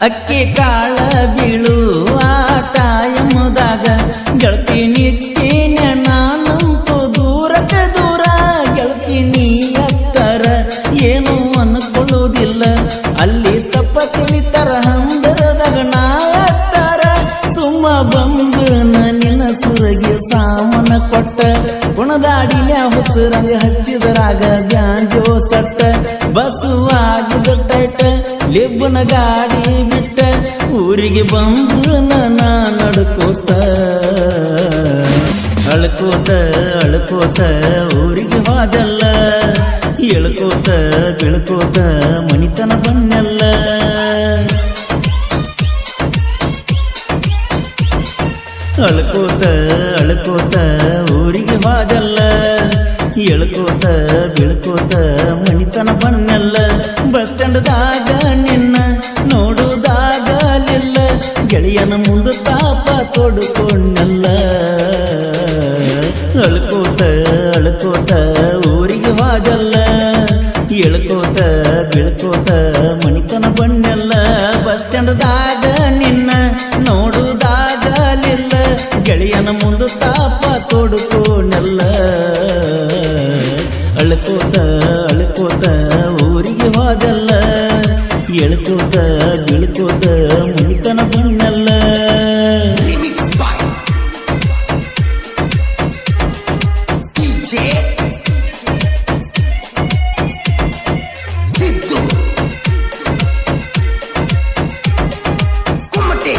ಅಕ್ಕಿ ಕಾಳ ಬೀಳು ಆಟ ಎಂಬುದಾಗ ಗೆಳತಿ ನಿತ್ಯನ ನಾನಂತೂ ದೂರಕ್ಕೆ ದೂರ ಗೆಳತಿ ನೀ ಅಕ್ಕರ ಏನು ಅನ್ಕೊಳ್ಳುವುದಿಲ್ಲ ಅಲ್ಲಿ ತಪ್ಪ ತಿಳಿತರ ಹಂದರದಾಗ ನಾ ಅತ್ತಾರ ಸುಮ್ಮ ಬಂದು ನಿನ್ನ ಸುರಗಿ ಸಾಮನ ಕೊಟ್ಟ ಗುಣದಾಡಿನ ಹುಚ್ಚರಂಗ ಹಚ್ಚಿದರಾಗ ಗಾಂಜೋ ಸಟ್ಟ ಬಸುವಾಗಿದ ಟೈಟ ಲಿಬ್ಬನ ಗಾಡಿ ಬಿಟ್ಟ ಊರಿಗೆ ಬಂದು ನಾ ನಡ್ಕೋತ ಅಳ್ಕೋತ ಅಳ್ಕೋತ ಊರಿಗೆ ಹೋದಲ್ಲ ಎಳ್ಕೋತ ಬೀಳ್ಕೋತ ಮನಿತನ ಬನ್ನೆಲ್ಲ ಅಳ್ಕೋತ ಅಳ್ಕೋತ ಊರಿಗೆ ಹೋದಲ್ಲ ಎಳ್ಕೋತ ಬೀಳ್ಕೋತ ಮನಿತನ ಬನ್ನೆಲ್ಲ ಬಸ್ ಸ್ಟ್ಯಾಂಡ್ದಾಗ ನಿನ್ನ ನೋಡುದಾಗಲಿಲ್ಲ ಗೆಳೆಯನ ಮುಂದೆ ತಾಪ ತೊಡ್ಕೊಂಡಲ್ಲ ಅಳ್ಕೋತ ಅಳ್ಕೋತ ಊರಿಗೆ ಹೋದಲ್ಲ ಎಳ್ಕೋತ ಬೀಳ್ಕೋತ ಮನಿತನ ಬನ್ನೆಲ್ಲ ಬಸ್ ಸ್ಟ್ಯಾಂಡ್ದಾಗ ನಿನ್ನ ನೋಡುದಾಗಲಿಲ್ಲ ಗೆಳೆಯನ ಮುಂದೆ ತಾಪ ತೊಡ್ಕೊಂಡಲ್ಲ ಅಳ್ಕೋತ ಅಳ್ಕೋತ ಊರಿಗೆ ಹೋದಲ್ಲ ಎಳ್ಕೋತ ಬೀಳ್ಕೋತ ಮನಿತನ ಬಣ್ಣಲ್ಲ Remix by DJ Siddu Kumate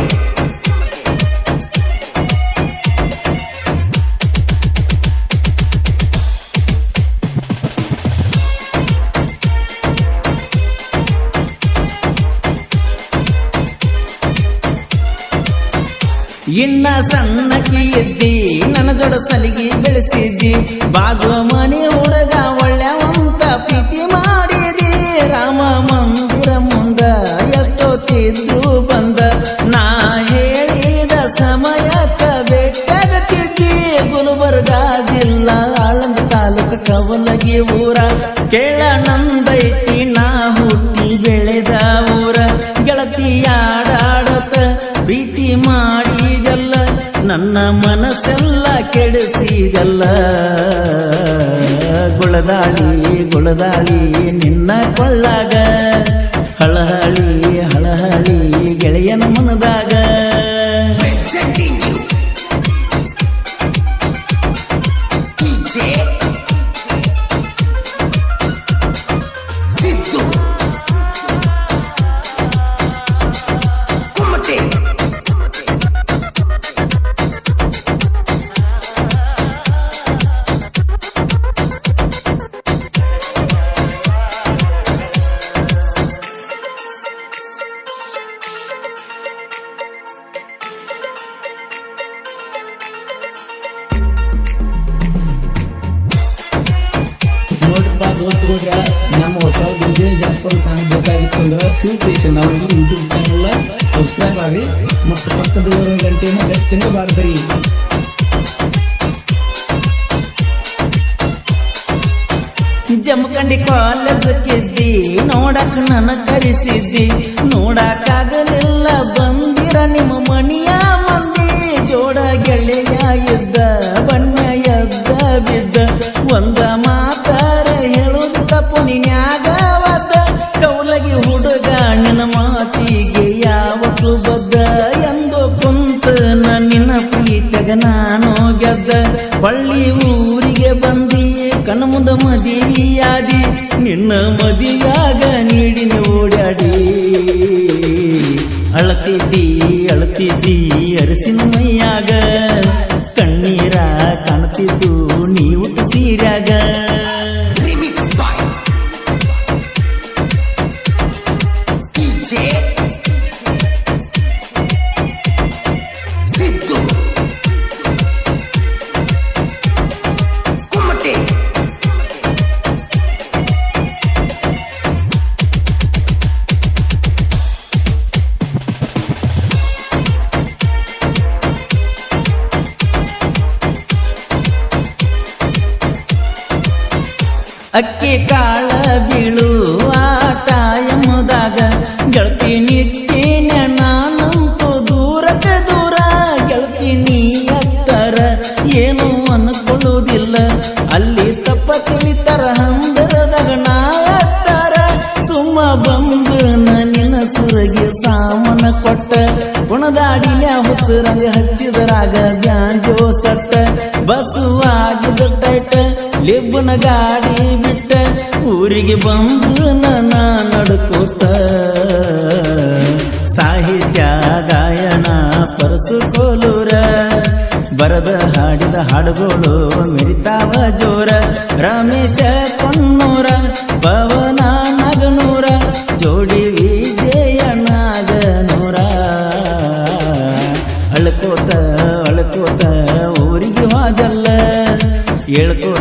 ಇನ್ನ ಸಣ್ಣಕಿ ಇದ್ದಿ ನನ್ನ ಜೋಡ ಸಲಿಗೆ ಬೆಳೆಸಿದ್ದಿ ಬಾಜು ಮನೆ ಹುಡುಗ ಒಳ್ಳೆವಂತ ಪ್ರೀತಿ ಮಾಡಿದಿ ರಾಮ ಮಂದಿರ ಮುಂದ ಎಷ್ಟೊತ್ತಿದ್ರು ಬಂದ ನಾ ಹೇಳಿದ ಸಮಯಕ್ಕ ಬೆಟ್ಟಗತ್ತಿದ್ದಿ ಗುಲ್ಬರ್ಗಾದಿಲ್ಲ ಆಳಂದ ತಾಲೂಕ ಕವಲಗಿ ಊರ ಕೇಳ ನಂದೈತಿ ನಾ ಹುಟ್ಟಿ ಬೆಳೆದ ಊರ ಗೆಳತಿಯಾಡಾಡತ ಪ್ರೀತಿ ಮಾಡಿದಲ್ಲ ನನ್ನ ಮನಸ್ಸೆಲ್ಲ ಕೆಡಿಸಿದಲ್ಲ ಗುಳದಾಳಿ ಗುಳದಾಳಿ ನಿನ್ನ ಕೊಳ್ಳಾಗ ಹಳಹಳಿ ಹಳಹಳಿ ಗೆಳೆಯನ ಮನದಾಗ Presenting you DJ Siddu Kumate ನೋಡ್ರಪ್ಪ ದೋಸ್ತುಗಳ್ರ ನಮ್ಮ ಹೊಸ ಡಿಜೆ ಜಾನಪದ ಸಾಂಗ್ ಬೇಕಾಗಿತ್ತು ಅಂದ್ರೆ ಶಿವ ಕ್ರಿಯೇಷನ್ ಅವ್ರಿಗೆ ಯೂಟ್ಯೂಬ್ ಚಾನಲ್ ಸಬ್ಸ್ಕ್ರೈಬ್ ಆಗಿ ಮತ್ತು ಪಕ್ಕದ ಗಂಟೆನ ಹೆಚ್ಚಿನ ಬಾರಿಸ್ರಿ ಜಮಖಂಡಿ ಕಾಲೇಜ್ ಕಿದ್ದಿ ನೋಡಕ್ ನನ್ನ ಕರೆಸಿದ್ದಿ ನೋಡಕ್ಕಾಗಲಿಲ್ಲ ಬಂದಿರ ನಿಮ್ಮ ಮಣಿಯ ಮಂದಿ ಜೋಡ ಗೆಳೆಯ ಇದ್ದ ಬಣ್ಣ ಎದ್ದ ಬಿದ್ದ ಒಂದ ಮಾತಾರ ಹೇಳುದು ತಪ್ಪು ನೀನ್ಯಾಗವದ್ದ ಕೌಲಗಿ ಹುಡುಗ ನಿನ್ನ ಮಾತಿಗೆ ಯಾವತ್ತು ಬದ್ದ ಎಂದು ಕುಂತ ನಿನ್ನ ಪ್ರೀತಿಗ ನಾನು ಗೆದ್ದ ಬಳ್ಳಿ ಊರಿಗೆ ಬಂದಿ ಕಣ್ಣ ಮುಂದ ಮದಿಯಾದಿ ನಿನ್ನ ಮದಿಯಾಗ ನೀಡಿನ ಓಡಾಡಿ ಅಳತಿದ್ದಿ ಅಳತಿದ್ದಿ ಅರಸಿನ ಮೈಯಾಗ ಕಣ್ಣೀರ ಕಾಣ್ತಿದ್ದು ನೀವು ಸೀರ್ಯಾಗ Remix by DJ Siddu Kumate ಅಕ್ಕಿ ಕಾಳ ಬೀಳು ಆಟ ಎಂಬುದಾಗ ಗೆಳತಿ ನೀ ಬಿಟ್ಟೇನ ನಾನಂತೂ ದೂರಕ್ಕ ದೂರ ಗೆಳತಿ ನೀ ಎತ್ತರ ಏನು ಅನ್ಕೊಳ್ಳುವುದಿಲ್ಲ ಅಲ್ಲಿ ತಪ್ಪ ತಿಳಿತಾರ ಹಂದರದಾಗ ನಾ ಎತ್ತರ ಸುಮ್ಮ ಬಂದು ನಿನ್ನ ಸುರಗಿ ಸಾಮನ ಕೊಟ್ಟ ಗುಣದಾಡಿನ ಹುಚ್ಚರಂಗ ಹಚ್ಚಿದರಾಗ ಬ್ಯಾಂಜೋ ಸಟ್ಟ ಬಸ್ಸು ಆಗಿದ ಟೈಟ ಲಿಬ್ಬನ ಗಾಡಿ ಬಿಟ್ಟ ಊರಿಗೆ ಬಂದು ನನ್ನ ನಡ್ಕೋತ ಸಾಹಿತ್ಯ ಗಾಯನ ಪರಸು ಕೋಲೂರ ಬರದ ಹಾಡಿದ ಹಾಡುಗಳು ಮೆರಿತಾವ ಜೋರ ರಮೇಶ ಕೊನ್ನೂರ ಪವನ ನಗನೂರ ಜೋಡಿ ವಿಜಯ ನಾಗನೂರ ಅಳ್ಕೋತ ಅಳ್ಕೋತ ಊರಿಗೆ ಹೋದಲ್ಲ ಹೇಳ್ಕೋ